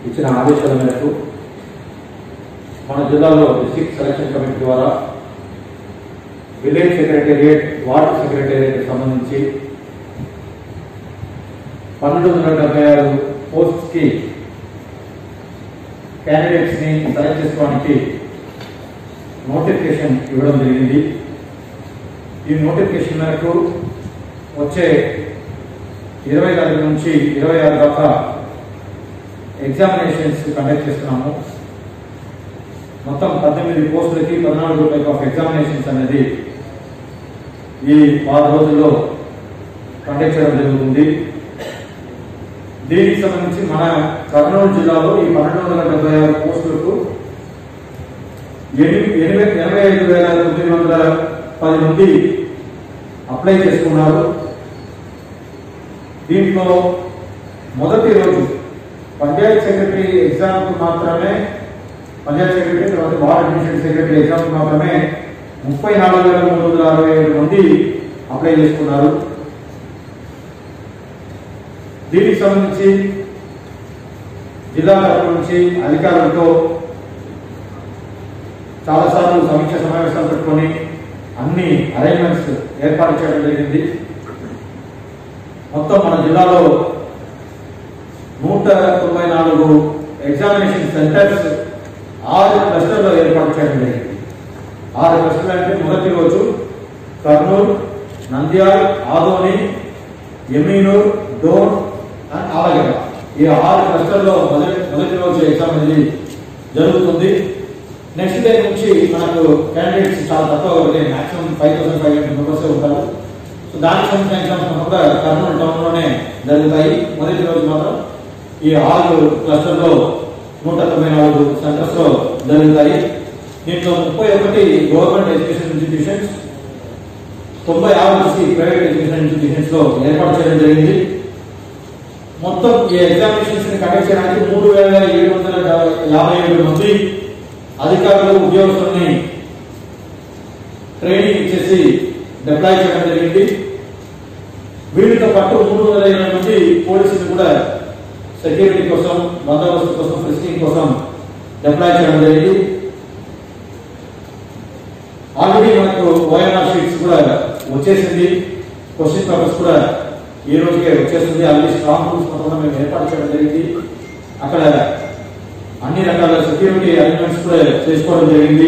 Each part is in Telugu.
ఇచ్చిన ఆదేశాల మేరకు మన జిల్లాలో డిస్ట్రిక్ట్ సెలక్షన్ కమిటీ ద్వారా విలేజ్ సెక్రటేరియట్ వార్డు సెక్రటేరియట్ సంబంధించి పన్నెండు వందల డెబ్బై ఆరు పోస్ట్స్ కి క్యాండిడేట్స్ ని సెలెక్ట్ చేసుకోవడానికి నోటిఫికేషన్ ఇవ్వడం జరిగింది ఈ నోటిఫికేషన్ మేరకు వచ్చే ఇరవై తారీఖు నుంచి ఇరవై ఆరు దాకా ఎగ్జామినేషన్స్ కండక్ట్ చేస్తున్నాము మొత్తం పద్దెనిమిది పోస్టులకి పద్నాలుగు టైప్ ఆఫ్ ఎగ్జామినేషన్స్ అనేది ఈ ఆరు రోజుల్లో కండక్ట్ చేయడం జరుగుతుంది దీనికి సంబంధించి మన కర్నూలు జిల్లాలో ఈ పన్నెండు వందల డెబ్బై ఆరు పోస్టులకు ఎనిమిది ఎనభై ఎనభై ఐదు వేల తొమ్మిది వందల పది మంది అప్లై చేసుకున్నారు దీంట్లో మొదటి రోజు పంచాయత్ సెక్రటరీ ఎగ్జామ్ మాత్రమే పంచాయత్ సెక్రటరీ తర్వాత వార్డ్ అడ్మినిస్ట్రేటివ్ సెక్రటరీ ఎగ్జామ్ మాత్రమే ముప్పై నాలుగు వేల మూడు వందల అరవై ఏడు మంది అప్లై చేసుకున్నారు దీనికి సంబంధించి జిల్లా తరఫు నుంచి అధికారులతో చాలాసార్లు సమీక్ష సమావేశాలు పెట్టుకొని అన్ని అరేంజ్మెంట్స్ ఏర్పాటు చేయడం జరిగింది మొత్తం మన జిల్లాలో నూట తొంభై నాలుగు ఎగ్జామినేషన్ సెంటర్స్ ఆరు క్లస్టర్లో ఏర్పాటు చేయడం జరిగింది ఆరు క్లస్టర్లు అంటే మొదటి రోజు కర్నూలు నంద్యాల్ ఆదోని ఎమీనూర్ డోన్ అండ్ ఆలగడ్డ ఈ ఆరు క్లస్టర్లో మొదటి మొదటి రోజు ఎగ్జామ్ అనేది జరుగుతుంది నెక్స్ట్ డే నుంచి మనకు క్యాండిడేట్స్ చాలా తక్కువ ఉంటాయి maximum five thousand five hundred members ఉంటారు సో దానికి సంబంధించిన ఎగ్జామ్స్ మొత్తం కూడా కర్నూలు టౌన్ లోనే జరుగుతాయి మొదటి రోజు మాత్రం ఈ ఆరు క్లస్టర్లో నూట తొంభై నాలుగు సెంటర్స్ లో జరుగుతాయి దీంట్లో ముప్పై ఒకటి గవర్నమెంట్ ఎడ్యుకేషన్ ఇన్స్టిట్యూషన్స్ తొంభై ఆరు నుంచి ప్రైవేట్ ఎడ్యుకేషన్ ఇన్స్టిట్యూషన్స్ లో ఏర్పాటు చేయడం జరిగింది మొత్తం ఈ ఎగ్జామినేషన్స్ ని కండక్ట్ చేయడానికి మూడు వేల ఏడు వందల యాభై ఏడు మంది అధికారులు ఉద్యోగస్తుల్ని ట్రైనింగ్ ఇచ్చేసి డిప్లాయ్ చేయడం జరిగింది వీటితో పాటు మూడు వందల ఇరవై మంది పోలీసులు కూడా సెక్యూరిటీ కోసం బందోబస్తు కోసం ఫ్రిస్కింగ్ కోసం డిప్లాయ్ చేయడం జరిగింది ఆల్రెడీ మనకు ఓఎన్ఆర్ షీట్స్ కూడా వచ్చేసింది క్వశ్చన్ పేపర్స్ కూడా ఈ రోజుకే వచ్చేస్తుంది ఆల్రెడీ స్ట్రాంగ్ రూమ్స్ మొత్తం మేము ఏర్పాటు చేయడం జరిగింది అక్కడ అన్ని రకాల సెక్యూరిటీ అరేంజ్మెంట్స్ కూడా చేసుకోవడం జరిగింది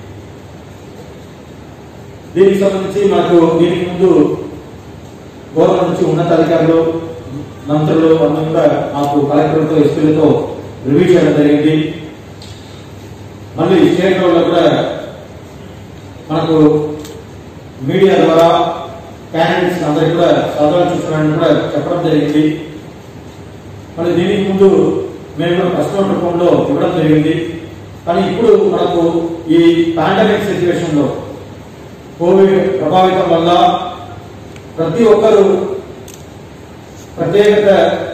దీనికి సంబంధించి మనకు దీనికి ముందు గవర్నమెంట్ నుంచి ఉన్నతాధికారులు మంత్రులు అందరూ కూడా మాకు కలెక్టర్లతో ఎస్పీలతో రివ్యూ చేయడం జరిగింది మళ్ళీ స్టేట్ లెవెల్లో కూడా మనకు మీడియా ద్వారా క్యాండిడేట్స్ అందరికి కూడా సలహాలు చూస్తున్నారని కూడా చెప్పడం జరిగింది మళ్ళీ దీనికి ముందు మేము కూడా ప్రశ్న రూపంలో ఇవ్వడం జరిగింది కానీ ఇప్పుడు మనకు ఈ పాండమిక్ సిచ్యువేషన్ లో కోవిడ్ ప్రభావితం వల్ల ప్రతి ఒక్కరూ ప్రత్యేకత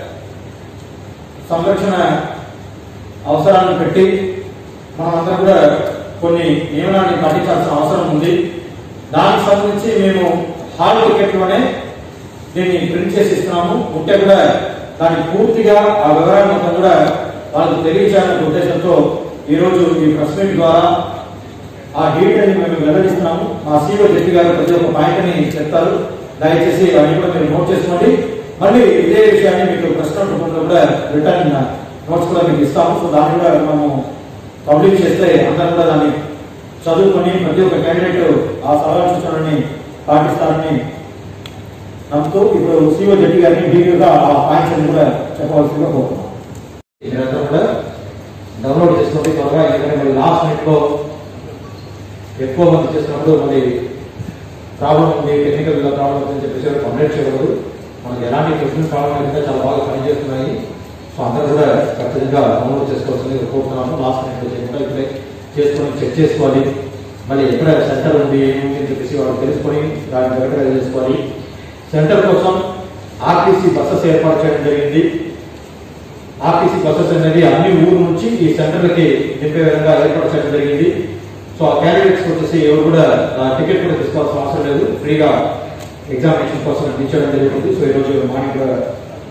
సంరక్షణ అవసరాలను పెట్టి మనమందరం కూడా కొన్ని నియమాన్ని పాటించాల్సిన అవసరం ఉంది దానికి సంబంధించి మేము హాల్ టికెట్లోనే దీన్ని ప్రింట్ చేసి ఇస్తున్నాము ఉంటే కూడా దానికి పూర్తిగా ఆ వివరాన్ని మొత్తం కూడా వాళ్ళకు తెలియచేయాలనే ఉద్దేశంతో ఈ రోజు ఈ ప్రెస్ మీట్ ద్వారా ఆ డీటెయిల్ మేము వెల్లడిస్తున్నాము మా సీఓ జడ్జి గారు ప్రతి ఒక్క పాయింట్ ని చెప్తారు దయచేసి అవన్నీ కూడా మీరు నోట్ చేసుకోండి మళ్ళీ ఇదే విషయాన్ని మీకు ప్రశ్న రూపంలో కూడా రిటర్న్ నోట్స్ కూడా మీకు ఇస్తాము సో దాన్ని కూడా మనము పబ్లిష్ చేస్తే అందరూ కూడా దాన్ని చదువుకొని ప్రతి ఒక్క క్యాండిడేట్ ఆ సలహా సూచనని పాటిస్తారని నమ్ముతూ ఇప్పుడు సీఓ జడ్జి గారిని డీటెయిల్గా ఆ పాయింట్స్ అన్ని కూడా చెప్పవలసిందిగా కోరుతున్నాం ఇదంతా కూడా డౌన్లోడ్ చేసుకోండి త్వరగా ఎందుకంటే మరి లాస్ట్ మినిట్ లో ఎక్కువ మంది చేసినప్పుడు మరి ప్రాబ్లం ఉంది టెక్నికల్ గా ప్రాబ్లం ఉందని చెప్పేసి కంప్లైంట్ చేయకూడదు మనకి ఎలాంటి టెక్నికల్ ప్రాబ్లం అయితే చాలా బాగా పనిచేస్తున్నాయి సో అందరూ కూడా ఖచ్చితంగా డౌన్లోడ్ చేసుకోవాల్సింది కోరుతున్నాను లాస్ట్ మినిట్ లో చేయకుండా ఇప్పుడే చేసుకొని చెక్ చేసుకోవాలి మళ్ళీ ఎక్కడ సెంటర్ ఉంది ఏముంది అని చెప్పేసి వాళ్ళు తెలుసుకొని దాన్ని దగ్గర చేసుకోవాలి సెంటర్ కోసం ఆర్టీసీ బస్సెస్ ఏర్పాటు చేయడం జరిగింది ఆర్టీసీ బస్సెస్ అనేది అన్ని ఊరు నుంచి ఈ సెంటర్లకి నింపే విధంగా ఏర్పాటు చేయడం జరిగింది సో ఆ క్యాండిడేట్స్ వచ్చేసి ఎవరు కూడా ఆ, టికెట్ కూడా తీసుకోవాల్సిన అవసరం లేదు ఫ్రీగా ఎగ్జామినేషన్ కోసం ఇచ్చడం జరుగుతుంది సో ఈ రోజు మార్నింగ్ కూడా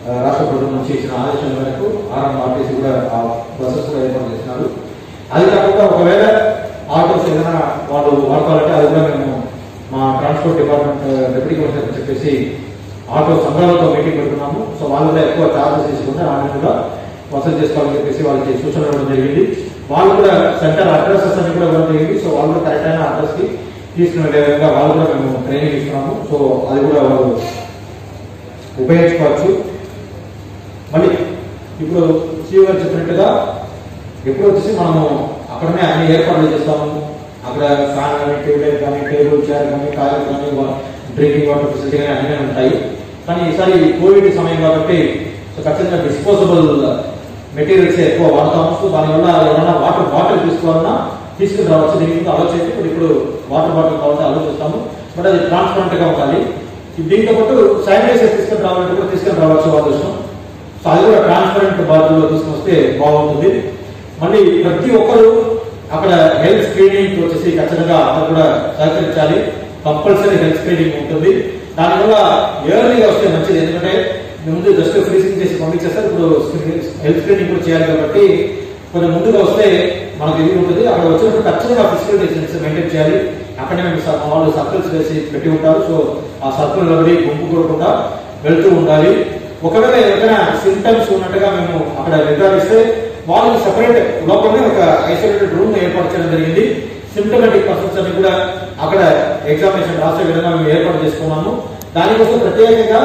ఆ, రాష్ట్ర ప్రభుత్వం నుంచి ఇచ్చిన ఆదేశాల మేరకు ఆర్ఎం ఆర్టీసీ కూడా ఆ బస్సెస్ కూడా ఏర్పాటు చేస్తున్నారు అది కాకుండా ఒకవేళ ఆటోస్ ఏదైనా వాళ్ళు వాడుకోవాలంటే అది కూడా మేము మా ట్రాన్స్పోర్ట్ డిపార్ట్మెంట్ డిప్యూటీ కమిషనర్ చెప్పేసి ఆటో సంఘాలతో మీటింగ్ పెడుతున్నాము సో వాళ్ళు కూడా ఎక్కువ చార్జెస్ తీసుకుంటే ఆమె కూడా వసూలు చేసుకోవాలని చెప్పేసి వాళ్ళకి సూచన ఇవ్వడం జరిగింది వాళ్ళు కూడా సెంటర్ అడ్రసెస్ అన్ని కూడా ఇవ్వడం జరిగింది సో వాళ్ళు కూడా కరెక్ట్ అయిన అడ్రస్ కి తీసుకునే విధంగా వాళ్ళు కూడా మేము ట్రైనింగ్ ఇస్తున్నాము సో అది కూడా వాళ్ళు ఉపయోగించుకోవచ్చు మళ్ళీ ఇప్పుడు సీఓ గారు చెప్పినట్టుగా ఎప్పుడు వచ్చేసి మనము అక్కడనే అన్ని ఏర్పాట్లు చేస్తాము అక్కడ ఫ్యాన్ కానీ ట్యూబ్లైట్ కానీ టేబుల్ చైర్ కానీ టాయిలెట్ కానీ డ్రింకింగ్ వాటర్ ఫెసిలిటీ కానీ అన్నీ ఉంటాయి కానీ ఈసారి కోవిడ్ సమయం కాబట్టి సో ఖచ్చితంగా డిస్పోజబుల్ మెటీరియల్స్ ఎక్కువ వాడతాము సో దానివల్ల ఏమైనా వాటర్ బాటిల్ తీసుకోవాలన్నా తీసుకుని రావచ్చు దీని మీద ఆలోచించి ఇప్పుడు ఇప్పుడు వాటర్ బాటిల్ కావాలంటే ఆలోచిస్తాము బట్ అది ట్రాన్స్పరెంట్ గా ఉండాలి దీంతో పాటు శానిటైజర్ తీసుకుని రావాలంటే కూడా తీసుకుని రావచ్చు వాళ్ళ ఇష్టం సో అది కూడా ట్రాన్స్పరెంట్ బాటిల్లో తీసుకుని వస్తే బాగుంటుంది మళ్ళీ ప్రతి ఒక్కరు అక్కడ హెల్త్ స్క్రీనింగ్ వచ్చేసి ఖచ్చితంగా అందరూ కూడా సహకరించాలి కంపల్సరీ హెల్త్ స్క్రీనింగ్ ఉంటుంది దానివల్ల ఎర్లీగా వస్తే మంచిది ఎందుకంటే ముందు జస్ట్ ఫ్రీజింగ్ చేసి పంపించేస్తారు ఇప్పుడు హెల్త్ స్క్రీనింగ్ కూడా చేయాలి కాబట్టి కొంచెం ముందుగా వస్తే మనకు ఇది ఉంటుంది అక్కడ వచ్చినప్పుడు ఖచ్చితంగా ఫిజికల్ డిస్టెన్స్ మెయింటైన్ చేయాలి అక్కడే మేము స- వాళ్ళు సర్కిల్స్ వేసి పెట్టి ఉంటారు సో ఆ సర్కిల్ లోబడి గుంపు కూడకుండా వెళ్తూ ఉండాలి ఒకవేళ ఏదైనా సింటమ్స్ ఉన్నట్టుగా మేము అక్కడ నిర్ధారిస్తే వాళ్ళకి సపరేట్ లోపలనే ఒక ఐసోలేటెడ్ రూమ్ ఏర్పాటు చేయడం జరిగింది సిమ్టమేటిక్ పర్సన్స్ అన్ని కూడా అక్కడ ఎగ్జామినేషన్ రాసే విధంగా మేము ఏర్పాటు చేసుకున్నాము దానికోసం ప్రత్యేకంగా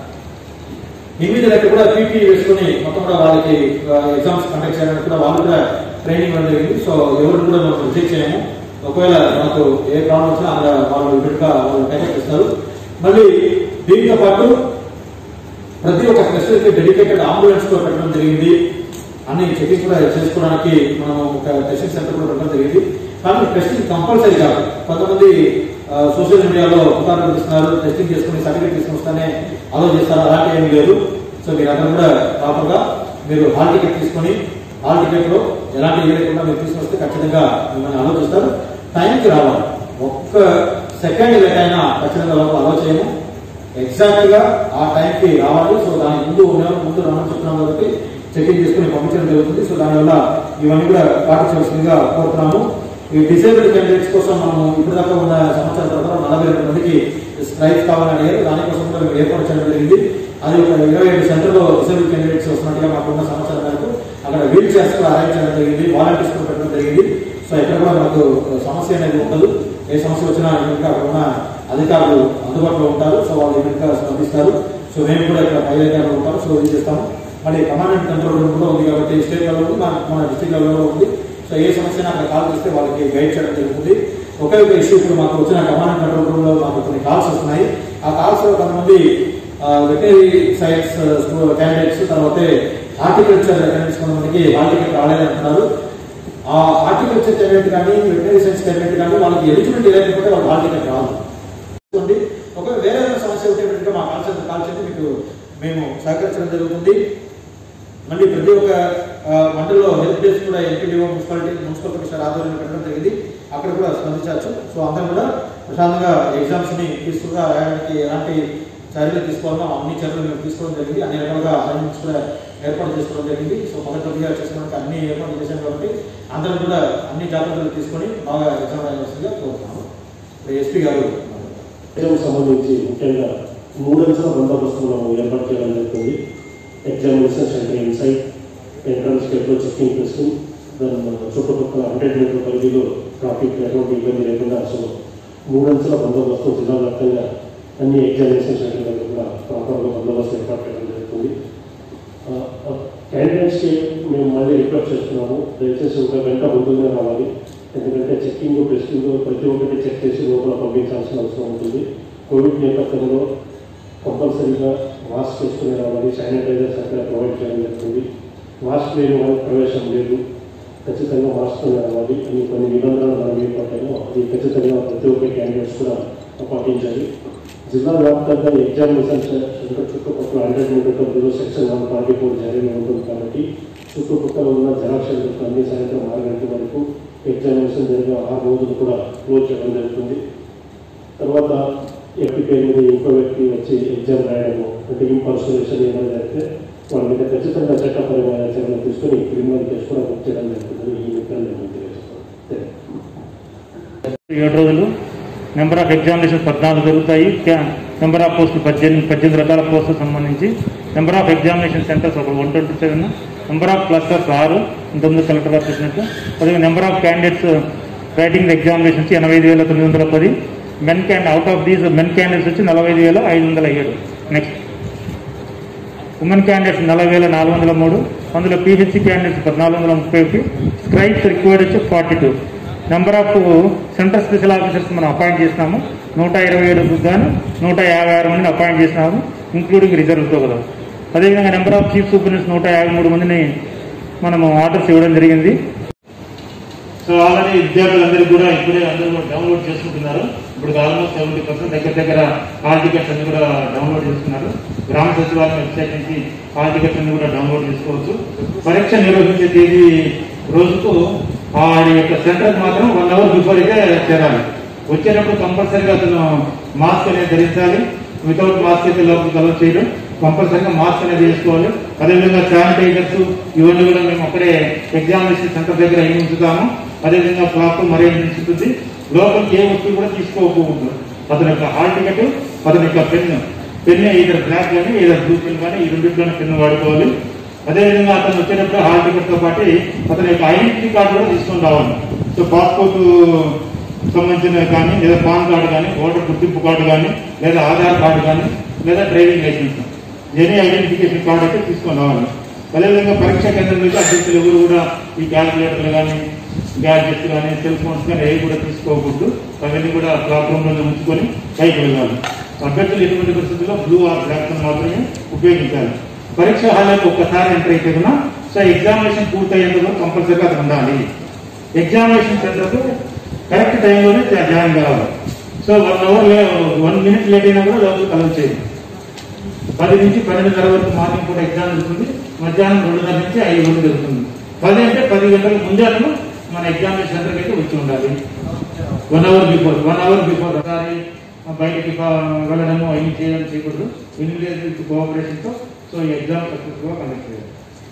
ఇమీడియట్ కూడా పీపీ వేసుకుని మొత్తం కూడా వాళ్ళకి ఎగ్జామ్స్ కండక్ట్ చేయడానికి కూడా వాళ్ళు కూడా ట్రైనింగ్ ఇవ్వడం జరిగింది సో ఎవరు కూడా మనం రిజెక్ట్ చేయము ఒకవేళ మనకు ఏ ప్రాబ్లం వచ్చినా అక్కడ వాళ్ళు ఇమీడియట్ గా వాళ్ళు టేకప్ చేస్తారు మళ్ళీ దీంతో పాటు ప్రతి ఒక్క స్పెషల్కి డెడికేటెడ్ అంబులెన్స్ కూడా పెట్టడం జరిగింది అన్ని చెకింగ్ కూడా చేసుకోవడానికి మనం ఒక టెస్టింగ్ సెంటర్ కూడా పెట్టడం జరిగింది కానీ టెస్టింగ్ కంపల్సరీ కాదు కొంతమంది సోషల్ మీడియాలో పుకార్లు ఇస్తున్నారు టెస్టింగ్ చేసుకుని సర్టిఫికేట్ తీసుకుని వస్తానే అలో చేస్తారు అలాంటి ఏమీ లేదు సో మీరు అందరూ కూడా ప్రాపర్ గా మీరు హాల్ టికెట్ తీసుకొని హాల్ టికెట్ లో ఎలాంటి ఏ లేకుండా మీరు తీసుకుని వస్తే ఖచ్చితంగా మిమ్మల్ని ఆలోచిస్తారు టైంకి రావాలి ఒక్క సెకండ్ లేట్ అయినా ఖచ్చితంగా లోపల అలో చేయము ఎగ్జాక్ట్ గా ఆ టైం కి రావాలి సో దాని ముందు ఉన్న- ముందు రమ్మని చెప్తున్నాం కాబట్టి చెకింగ్ చేసుకుని పంపించడం జరుగుతుంది సో దానివల్ల ఇవన్నీ కూడా పాటించవలసిందిగా కోరుతున్నాము ఈ డిసేబుల్డ్ క్యాండిడేట్స్ కోసం మనము ఇప్పుడు దాకా ఉన్న సంవత్సరాల తర్వాత నలభై రెండు మందికి స్ట్రైక్ కావాలని అడిగారు దానికోసం కూడా మేము ఏర్పాటు చేయడం జరిగింది అది ఒక ఇరవై ఏడు సెంటర్లో డిసేబుల్ క్యాండిడేట్స్ వస్తున్నట్టుగా మాకున్న సమాచారం మేరకు అక్కడ వీల్ చైర్స్ కూడా అరేంజ్ చేయడం జరిగింది వాలంటీర్స్ కూడా పెట్టడం జరిగింది సో ఇక్కడ కూడా మనకు సమస్య అనేది ఉండదు ఏ సమస్య వచ్చినా ఇంకా అక్కడ ఉన్న అధికారులు అందుబాటులో ఉంటారు సో వాళ్ళు ఇంకా స్పందిస్తారు సో మేము కూడా ఇక్కడ పై అధికారులు ఉంటారు సో ఇది చేస్తాము మళ్ళీ కమాండ్ అండ్ కంట్రోల్ రూమ్ కూడా ఉంది కాబట్టి స్టేట్ లెవెల్ ఉంది మన మన డిస్ట్రిక్ట్ లెవెల్లో ఉంది సో ఏ సమస్య అక్కడ కాల్ చేస్తే వాళ్ళకి గైడ్ చేయడం జరుగుతుంది ఒకే ఒక ఇష్యూ ఇప్పుడు మాకు వచ్చిన కమాండ్ అండ్ కంట్రోల్ రూమ్ లో మాకు కొన్ని కాల్స్ వస్తున్నాయి ఆ కాల్స్ లో కొంతమంది వెటరీ సైన్స్ క్యాండిడేట్స్ తర్వాత హార్టికల్చర్ క్యాండిడేట్స్ కొంతమందికి హార్టికల్చర్ రాలేదంటున్నారు ఆ హార్టికల్చర్ క్యాండిడేట్ కానీ వెటరీ సైన్స్ క్యాండిడేట్ కానీ వాళ్ళకి ఎలిజిబిలిటీ లేకపోతే వాళ్ళు హార్టికల్చర్ రాదు చూడండి ఒకవేళ వేరే ఏదైనా సమస్య ఉంటే కనుక మా కాల్ సెంటర్ కాల్ చేసి మీకు మేము సహకరించడం జరుగుతుంది మళ్ళీ ప్రతి ఒక్క ఆ, మండలిలో హెల్ప్ డెస్క్ కూడా ఎంపీడీఓ మున్సిపాలిటీ మున్సిపల్ కమిషనర్ ఆధ్వర్యంలో పెట్టడం జరిగింది అక్కడ కూడా స్పందించవచ్చు సో అందరం కూడా ప్రశాంతంగా ఎగ్జామ్స్ ని పీస్ఫుల్గా రాయడానికి ఎలాంటి చర్యలు తీసుకోవాలో అన్ని చర్యలు మేము తీసుకోవడం జరిగింది అన్ని రకాలుగా అరేంజ్మెంట్స్ కూడా ఏర్పాటు చేసుకోవడం జరిగింది సో మొదటిగా చేసుకోవడానికి అన్ని ఏర్పాటు చేశాం కాబట్టి అందరం కూడా అన్ని జాగ్రత్తలు తీసుకొని బాగా ఎగ్జామ్ రాయాల్సిందిగా కోరుతున్నాము ఎస్పీ గారు ఎగ్జామ్ సంబంధించి ముఖ్యంగా మూడంచెల బందోబస్తు మనం ఏర్పాటు చేయడం జరుగుతుంది ఎగ్జామినేషన్ సెంటర్ ఇన్సైట్ ఎంట్రన్స్ గేట్లో చెక్కింగ్ టెస్టింగ్ దాని చుట్టుపక్కల హండ్రెడ్ మీటర్ పరిధిలో ట్రాఫిక్ ఎటువంటి ఇబ్బంది లేకుండా సో మూడంచెల బందోబస్తు జిల్లా వ్యాప్తంగా అన్ని ఎగ్జామినేషన్ సెంటర్ దగ్గర కూడా ప్రాపర్గా బందోబస్తు ఏర్పాటు చేయడం జరుగుతుంది క్యాండిడేట్స్కి మేము మళ్ళీ రిక్వెస్ట్ చేస్తున్నాము దయచేసి ఒక గంట ముందుగానే రావాలి ఎందుకంటే చెక్కింగ్ టెస్టింగ్ ప్రతి ఒక్కటి చెక్ చేసి లోపల పంపించాల్సిన అవసరం ఉంటుంది కోవిడ్ నేపథ్యంలో కంపల్సరీగా మాస్క్ వేసుకుని రావాలి శానిటైజర్స్ అక్కడ ప్రొవైడ్ చేయడం జరుగుతుంది మాస్క్ లేని వాళ్ళకి ప్రవేశం లేదు ఖచ్చితంగా మాస్క్ రావాలి అని కొన్ని నిబంధనలు మనం ఏర్పడ్డాము అది ఖచ్చితంగా ప్రతి ఒక్క క్యాండిడేట్స్ కూడా పాటించాలి జిల్లా వ్యాప్తంగా ఎగ్జామినేషన్ సెంటర్ చుట్టుపక్కల హండ్రెడ్ మీటర్ పరిధిలో సెక్షన్ వన్ ఫార్టీ ఫోర్ జారీగా ఉంటుంది కాబట్టి చుట్టుపక్కల ఉన్న జెరాక్స్ సెంటర్స్ అన్ని సాయంత్రం ఆరు గంటల వరకు ఎగ్జామినేషన్ జరిగే ఆరు రోజులు కూడా క్లోజ్ చేయడం జరుగుతుంది తర్వాత ఎంపీ మీద ఇంకో వ్యక్తి వచ్చి ఎగ్జామ్ రాయడము అంటే ఇంపర్సనేషన్ ఏమైనా జరిగితే వాళ్ళ మీద ఖచ్చితంగా చట్టపరమైన చర్యలు తీసుకొని క్రిమినల్ కేసు కూడా బుక్ చేయడం జరుగుతుంది ఈ నిమిత్తం నేను తెలియజేస్తాను ఏడు రోజులు నెంబర్ ఆఫ్ ఎగ్జామినేషన్ పద్నాలుగు జరుగుతాయి క్యా- నెంబర్ ఆఫ్ పోస్టులు పద్దెనిమిది పద్దెనిమిది రకాల పోస్టులకు సంబంధించి నెంబర్ ఆఫ్ ఎగ్జామినేషన్ సెంటర్స్ ఒక one twenty seven number of clusters ఆరు ఇంతకుముందు కలెక్టర్ గారు చెప్పినట్టు అదే number of candidates writing examinations ఎనభై ఐదు వేల తొమ్మిది వందల పది మెన్ క్యాండ్ out of these men candidates వచ్చి నలభై ఐదు వేల ఐదు వందల ఏడు నెక్స్ట్ ఉమెన్ క్యాండిడేట్స్ నలభై వేల నాలుగు వందల మూడు అందులో పీహెచ్సీ క్యాండిడేట్స్ పద్నాలుగు వందల ముప్పై ఒకటి స్క్రైబ్స్ రిక్వైర్డ్ వచ్చి forty two number of central special officers మనం అపాయింట్ చేసినాము నూట ఇరవై ఏడు గాను నూట యాభై ఆరు మందిని అపాయింట్ చేసినాము ఇంక్లూడింగ్ రిజర్వ్తో కదా అదేవిధంగా నెంబర్ ఆఫ్ చీఫ్ సూపరింటెండెంట్స్ నూట యాభై మూడు మందిని మనము ఆర్డర్స్ ఇవ్వడం జరిగింది సో ఆల్రెడీ విద్యార్థులందరూ కూడా ఇప్పుడే అందరూ కూడా డౌన్లోడ్ చేసుకుంటున్నారు ఇప్పుడు ఆల్మోస్ట్ సెవెంటీ పర్సెంట్ దగ్గర దగ్గర హాల్ టికెట్స్ అన్ని కూడా డౌన్లోడ్ చేసుకున్నారు గ్రామ సచివాలయం వెబ్సైట్ నుంచి హాల్ టికెట్స్ అన్ని కూడా డౌన్లోడ్ చేసుకోవచ్చు పరీక్ష నిర్వహించే తేదీ రోజుకు ఆ యొక్క సెంటర్ మాత్రం వన్ అవర్ బిఫోర్ అయితే చేరాలి వచ్చేటప్పుడు కంపల్సరీగా అతను మాస్క్ అనేది ధరించాలి వితౌట్ మాస్క్ అయితే లోపలికి అలౌ చేయడం కంపల్సరీగా మాస్క్ అనేది వేసుకోవాలి అదేవిధంగా శానిటైజర్స్ ఇవన్నీ కూడా మేము అక్కడే ఎగ్జామినేషన్ సెంటర్ దగ్గర అయి ఉంచుతాము అదేవిధంగా ఫ్లాప్ మరీ ఉంటుంది లోపలికి ఏ వస్తువు కూడా తీసుకోకూడదు అతని యొక్క హాల్ టికెట్ అతని యొక్క పెన్ పెన్ ఇద్దరు బ్లాక్ కానీ ఇద్దరు బ్లూ పెన్ కానీ ఈ రెండింటిలోనే పెన్ వాడుకోవాలి అదేవిధంగా అతను వచ్చేటప్పుడు హాల్ టికెట్ తో పాటు అతని యొక్క ఐడెంటిటీ కార్డు కూడా తీసుకొని రావాలి సో పాస్పోర్ట్ సంబంధించిన కానీ లేదా పాన్ కార్డు కానీ ఓటర్ గుర్తింపు కార్డు కానీ లేదా ఆధార్ కార్డు కానీ లేదా driving licence any identification card అయితే తీసుకొని రావాలి అదేవిధంగా పరీక్షా కేంద్రం నుంచి అభ్యర్థులు ఎవరు కూడా ఈ క్యాలిక్యులేటర్లు కానీ గ్యాడ్జెట్స్ కానీ సెల్ ఫోన్స్ కానీ ఏవి కూడా తీసుకోకూడదు అవన్నీ కూడా క్లాస్ రూమ్ లో ఉంచుకొని పైకి వెళ్ళాలి అభ్యర్థులు ఎటువంటి పరిస్థితుల్లో బ్లూ ఆర్ బ్లాక్ పెన్ మాత్రమే ఉపయోగించాలి పరీక్ష హాల్లోకి ఒక్కసారి ఎంటర్ అయితే కూడా సో ఎగ్జామినేషన్ పూర్తయ్యేంత వరకు కంపల్సరీగా అది ఉండాలి ఎగ్జామినేషన్ సెంటర్ కరెక్ట్ టైంలోనే జాయిన్ కావాలి so one hour one minute late అయినా కూడా లోపలికి అలౌ చేయదు పది నుంచి పన్నెండున్నర వరకు మార్నింగ్ పూట ఎగ్జామ్ జరుగుతుంది మధ్యాహ్నం రెండున్నర నుంచి ఐదు వరకు జరుగుతుంది పది అంటే పది గంటల ముందే అతను మన ఎగ్జామినేషన్ సెంటర్కి అయితే వచ్చి ఉండాలి one hour before one hour before ఒకసారి బయటికి ప- వెళ్ళడము అవి చేయడం చేయకూడదు ఇన్విలేజ్ కోఆపరేషన్ తో సో ఈ ఎగ్జామ్ సక్సెస్ గా కండక్ట్ చేయాలి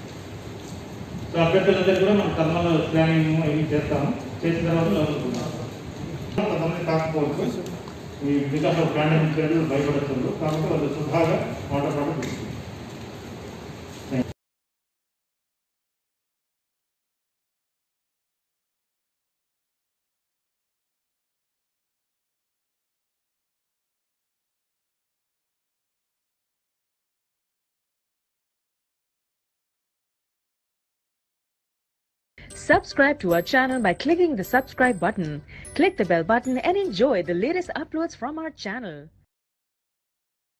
సో అభ్యర్థులందరూ కూడా మనం థర్మల్ స్కానింగ్ అవి చేస్తాము చేసిన తర్వాత లోపలికి వెళ్తాం. కొంతమంది కాకపోవచ్చు ఈ బికాస్ ఆఫ్ పాండమిక్ పీరియడ్ భయపడుతున్నారు కాబట్టి వాళ్ళు సుధాగా వాటర్ పాటు తీసుకుంటారు Subscribe to our channel by clicking the subscribe button. Click the bell button and enjoy the latest uploads from our channel.